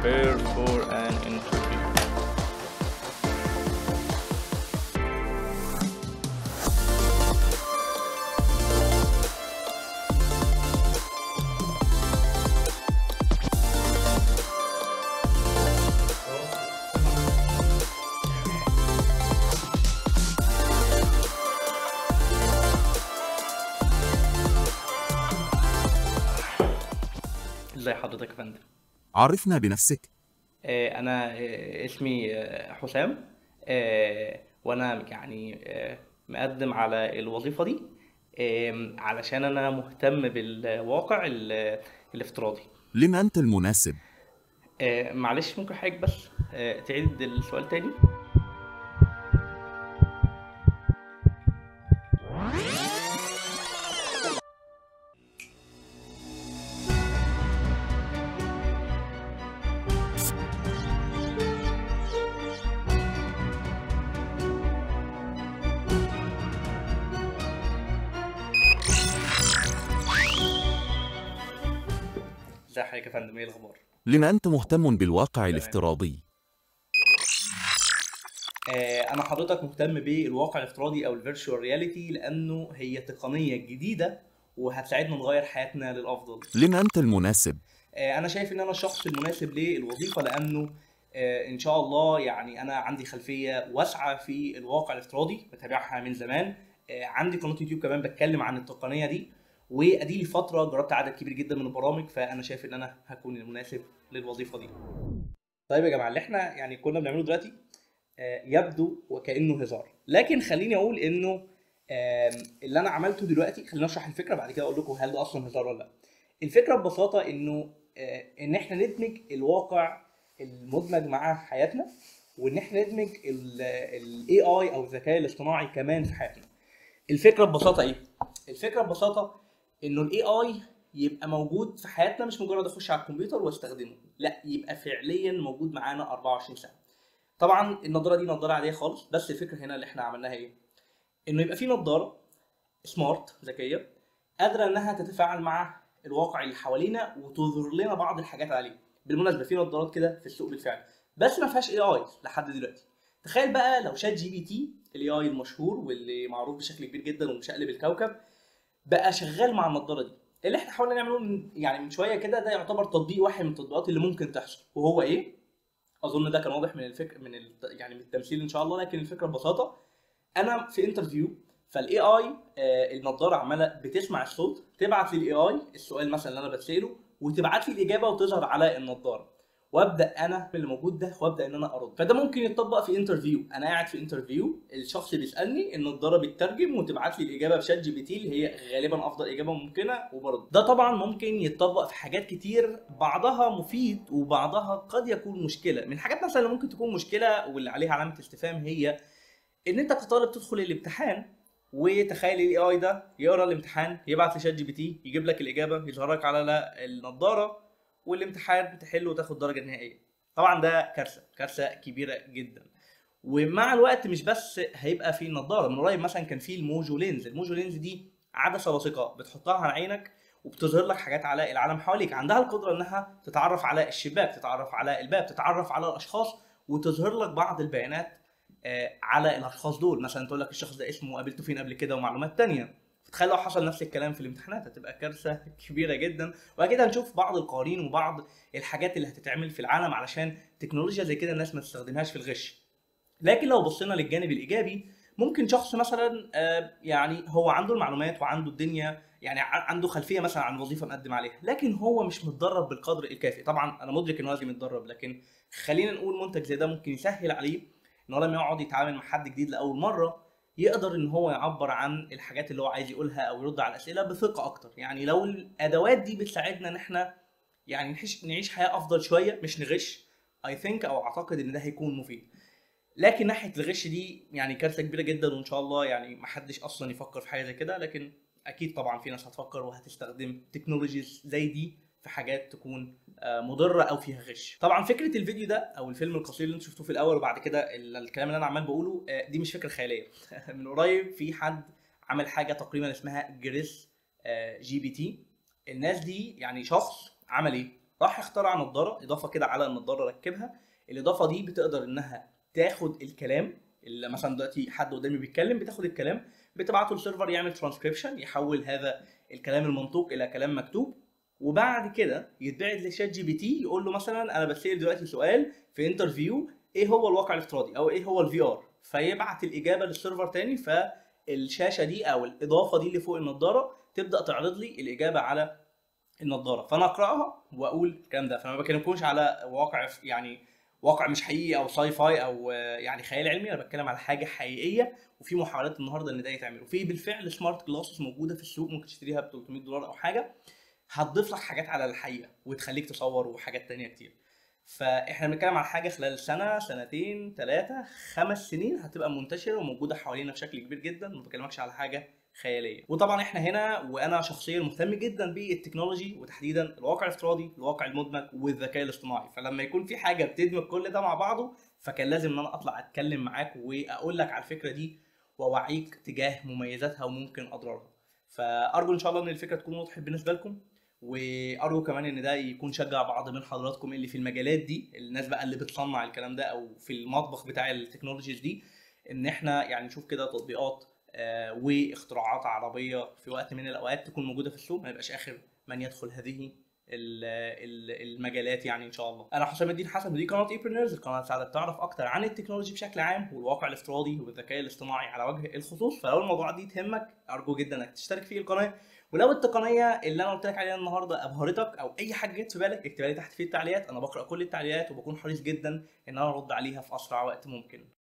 prepare for an interview ازي حضرتك يا فندم عرفنا بنفسك آه، انا آه، اسمي آه، حسام آه، وانا يعني آه، مقدم على الوظيفة دي آم، علشان انا مهتم بالواقع ال- الافتراضي لما أنت المناسب آه، معلش ممكن حضرتك بس آه، تعيد السؤال تاني ازي حضرتك يا فندم ايه الاخبار لما أنت مهتم بالواقع الافتراضي آه، انا حضرتك مهتم بالواقع الافتراضي او الفيرتشوال رياليتي لانه هي تقنيه جديده وهتساعدنا نغير حياتنا للافضل لما أنت المناسب آه، انا شايف ان انا الشخص المناسب للوظيفه لانه آه، ان شاء الله يعني انا عندي خلفيه واسعه في الواقع الافتراضي بتابعها من زمان آه، عندي قناه يوتيوب كمان بتكلم عن التقنيه دي وادي لي فتره جربت عدد كبير جدا من البرامج فانا شايف ان انا هكون المناسب للوظيفه دي طيب يا جماعه اللي احنا يعني كنا بنعمله دلوقتي آه، يبدو وكانه هزار لكن خليني اقول انه آم، اللي انا عملته دلوقتي خليني اشرح الفكره بعد كده اقول لكم هل ده اصلا هزار ولا لا الفكره ببساطه انه آه، ان احنا ندمج الواقع المدمج مع حياتنا وان احنا ندمج الاي اي او الذكاء الاصطناعي كمان في حياتنا الفكره ببساطه ايه الفكره ببساطه انه الاي اي يبقى موجود في حياتنا مش مجرد اخش على الكمبيوتر واستخدمه لا يبقى فعليا موجود معانا 24 ساعه طبعا النضاره دي نضاره عاديه خالص بس الفكره هنا اللي احنا عملناها ايه انه يبقى في نضاره سمارت ذكيه قادره انها تتفاعل مع الواقع اللي حوالينا وتظهر لنا بعض الحاجات عليه بالمناسبه في نظارات كده في السوق بالفعل بس ما فيهاش اي اي لحد دلوقتي تخيل بقى لو شات جي بي تي الاي اي المشهور واللي معروف بشكل كبير جدا ومشقلب الكوكب بقى شغال مع النضاره دي اللي احنا حاولنا نعمله من يعني من شويه كده ده يعتبر تطبيق واحد من التطبيقات اللي ممكن تحصل وهو ايه اظن ده كان واضح من الفكر من ال... يعني من التمثيل ان شاء الله لكن الفكره ببساطه انا في انترفيو فالاي اي النضاره عماله بتسمع الصوت تبعت للاي اي السؤال مثلا اللي انا بساله وتبعت لي الاجابه وتظهر على النضاره وابدا انا من اللي موجود ده وابدا ان انا ارد فده ممكن يتطبق في انترفيو انا قاعد في انترفيو الشخص بيسالني النضاره بتترجم وتبعت لي الاجابه بشات جي بي تي اللي هي غالبا افضل اجابه ممكنه وبرد ده طبعا ممكن يتطبق في حاجات كتير بعضها مفيد وبعضها قد يكون مشكله من الحاجات مثلا اللي ممكن تكون مشكله واللي عليها علامه استفهام هي ان انت كطالب تدخل الامتحان وتخيل الاي اي ده يقرا الامتحان يبعت لشات جي بي تي يجيب لك الاجابه يظهر لك على النضاره والامتحان تحله وتاخد درجه نهائيه طبعا ده كارثه كارثه كبيره جدا ومع الوقت مش بس هيبقى في النضاره من قريب مثلا كان في الموجو لينز الموجو لينز دي عدسه لصقه بتحطها على عينك وبتظهر لك حاجات على العالم حواليك عندها القدره انها تتعرف على الشباك تتعرف على الباب تتعرف على الاشخاص وتظهر لك بعض البيانات آه، على الاشخاص دول مثلا تقول لك الشخص ده اسمه قابلته فين قبل كده ومعلومات تانية فتخيل لو حصل نفس الكلام في الامتحانات هتبقى كارثه كبيره جدا واكيد هنشوف بعض القوانين وبعض الحاجات اللي هتتعمل في العالم علشان تكنولوجيا زي كده الناس ما تستخدمهاش في الغش لكن لو بصينا للجانب الايجابي ممكن شخص مثلا آه، يعني هو عنده المعلومات وعنده الدنيا يعني ع- عنده خلفيه مثلا عن وظيفه مقدم عليها لكن هو مش متدرب بالقدر الكافي طبعا انا مدرك ان هو لازم يتدرب لكن خلينا نقول منتج زي ده ممكن يسهل عليه ان هو لما يقعد يتعامل مع حد جديد لاول مره يقدر ان هو يعبر عن الحاجات اللي هو عايز يقولها او يرد على الاسئله بثقه اكتر يعني لو الادوات دي بتساعدنا ان احنا يعني نعيش نعيش حياه افضل شويه مش نغش اي ثينك او اعتقد ان ده هيكون مفيد لكن ناحيه الغش دي يعني كارثه كبيره جدا وان شاء الله يعني ما حدش اصلا يفكر في حاجه زي كده لكن اكيد طبعا في ناس هتفكر وهتستخدم تكنولوجيز زي دي في حاجات تكون آه، مضره او فيها غش طبعا فكره الفيديو ده او الفيلم القصير اللي انتم شفتوه في الاول وبعد كده ال- الكلام اللي انا عمال بقوله آه، دي مش فكره خياليه من قريب في حد عمل حاجه تقريبا اسمها جريس آه، جي بي تي الناس دي يعني شخص عمل ايه راح اخترع نظاره اضافه كده على النظاره ركبها الاضافه دي بتقدر انها تاخد الكلام اللي مثلا دلوقتي حد قدامي بيتكلم بتاخد الكلام بتبعته للسيرفر يعمل ترانسكريبشن يحول هذا الكلام المنطوق الى كلام مكتوب وبعد كده يتبعت لشات جي بي تي يقول له مثلا انا بسال دلوقتي سؤال في انترفيو ايه هو الواقع الافتراضي او ايه هو الفي ار فيبعت الاجابه للسيرفر تاني فالشاشه دي او الاضافه دي اللي فوق النضاره تبدا تعرض لي الاجابه على النضاره فانا اقراها واقول الكلام ده فما بكلمكمش على واقع يعني واقع مش حقيقي او ساي فاي او آه، يعني خيال علمي انا بتكلم على حاجه حقيقيه وفي محاولات النهارده ان ده يتعمل وفي بالفعل سمارت جلاسز موجوده في السوق ممكن تشتريها ب 300 دولار او حاجه هتضيف لك حاجات على الحقيقه وتخليك تصور وحاجات تانية كتير فاحنا بنتكلم على حاجه خلال سنه سنتين ثلاثه خمس سنين هتبقى منتشره وموجوده حوالينا بشكل كبير جدا ما بكلمكش على حاجه خياليه وطبعا احنا هنا وانا شخصيا مهتم جدا بالتكنولوجي وتحديدا الواقع الافتراضي الواقع المدمج والذكاء الاصطناعي فلما يكون في حاجه بتدمج كل ده مع بعضه فكان لازم ان انا اطلع اتكلم معاك واقول لك على الفكره دي واوعيك تجاه مميزاتها وممكن اضرارها فارجو ان شاء الله ان الفكره تكون وضحت بالنسبه لكم وارجو كمان ان ده يكون شجع بعض من حضراتكم اللي في المجالات دي الناس بقى اللي بتصنع الكلام ده او في المطبخ بتاع التكنولوجيز دي ان احنا يعني نشوف كده تطبيقات آه، واختراعات عربيه في وقت من الاوقات تكون موجوده في السوق ما يبقاش اخر من يدخل هذه ال- ال- المجالات يعني ان شاء الله انا حسام الدين حسن ودي قناه ايبرنرز القناه اللي تساعدك تعرف اكتر عن التكنولوجي بشكل عام والواقع الافتراضي والذكاء الاصطناعي على وجه الخصوص فلو الموضوعات دي تهمك ارجو جدا انك تشترك في القناه ولو التقنيه اللي انا قلت لك عليها النهارده ابهرتك او اي حاجه جت في بالك اكتبها لي تحت في التعليقات انا بقرا كل التعليقات وبكون حريص جدا ان انا ارد عليها في اسرع وقت ممكن